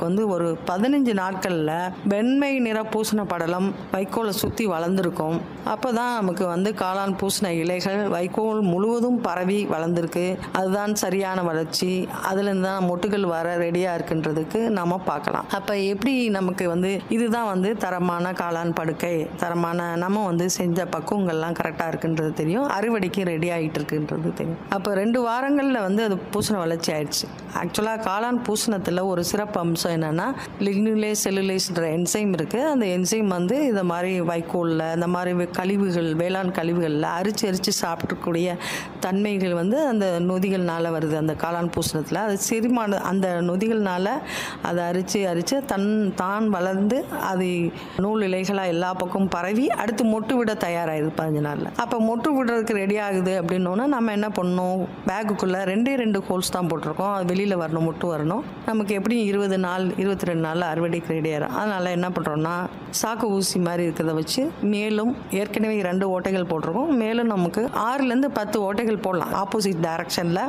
நமக்கு வந்து ஒரு பதினஞ்சு நாட்களில் வெண்மை நிற பூசண படலம் வைக்கோலை சுற்றி வளர்ந்துருக்கும் அப்போ தான் நமக்கு வந்து காளான் பூசண இலைகள் வைக்கோல் முழுவதும் பரவி வளர்ந்துருக்கு அதுதான் சரியான வளர்ச்சி அதுலேருந்து தான் மொட்டுகள் வர ரெடியாக இருக்குன்றதுக்கு நம்ம பார்க்கலாம் அப்போ எப்படி நமக்கு வந்து இதுதான் வந்து தரமான காளான் படுக்கை தரமான நம்ம வந்து செஞ்ச பக்குவங்கள்லாம் கரெக்டாக இருக்குன்றது தெரியும் அறுவடைக்கு ரெடி ஆகிட்டு இருக்குன்றது தெரியும் அப்போ ரெண்டு வாரங்களில் வந்து அது பூசண வளர்ச்சி ஆயிடுச்சு ஆக்சுவலாக காளான் பூசணத்தில் ஒரு சிறப்பு அம்சம் என்னென்னா லிக்னுலே செல்லுலேஸ்ன்ற என்சைம் இருக்குது அந்த என்சைம் வந்து இந்த மாதிரி வைக்கோலில் இந்த மாதிரி வே- கழிவுகள் வேளாண் கழிவுகளில் அரிச்சு அரிச்சு சாப்பிடக்கூடிய தன்மைகள் வந்து அந்த நொதிகள்னால வருது அந்த காளான் பூசணத்தில் அது செரிமான அந்த நொதிகள்னால அதை அரிச்சு அரிச்சு தன் தான் வளர்ந்து அது நூல் இலைகளாக எல்லா பக்கமும் பரவி அடுத்து மொட்டு விட தயாராகிடுது பதினஞ்சு நாளில் அப்போ மொட்டு விடுறதுக்கு ரெடி ஆகுது அப்படின்னோன்னா நம்ம என்ன பண்ணணும் பேக்குக்குள்ளே ரெண்டே ரெண்டு ஹோல்ஸ் தான் போட்டிருக்கோம் அது வெளியில் வரணும் மொட்டு வரணும் நமக்கு எப்படியும் இருபது நாள் இருபத்தி ரெண்டு நாளில் அறுவடைக்கு ரெடி ஆயிரும் அதனால் என்ன பண்ணுறோன்னா சாக்கு ஊசி மாதிரி இருக்கிறத வச்சு மேலும் ஏற்கனவே ரெண்டு ஓட்டைகள் போட்டிருக்கோம் மேலும் நமக்கு ஆறுலேருந்து பத்து ஓட்டைகள் போடலாம் ஆப்போசிட் டைரக்ஷனில்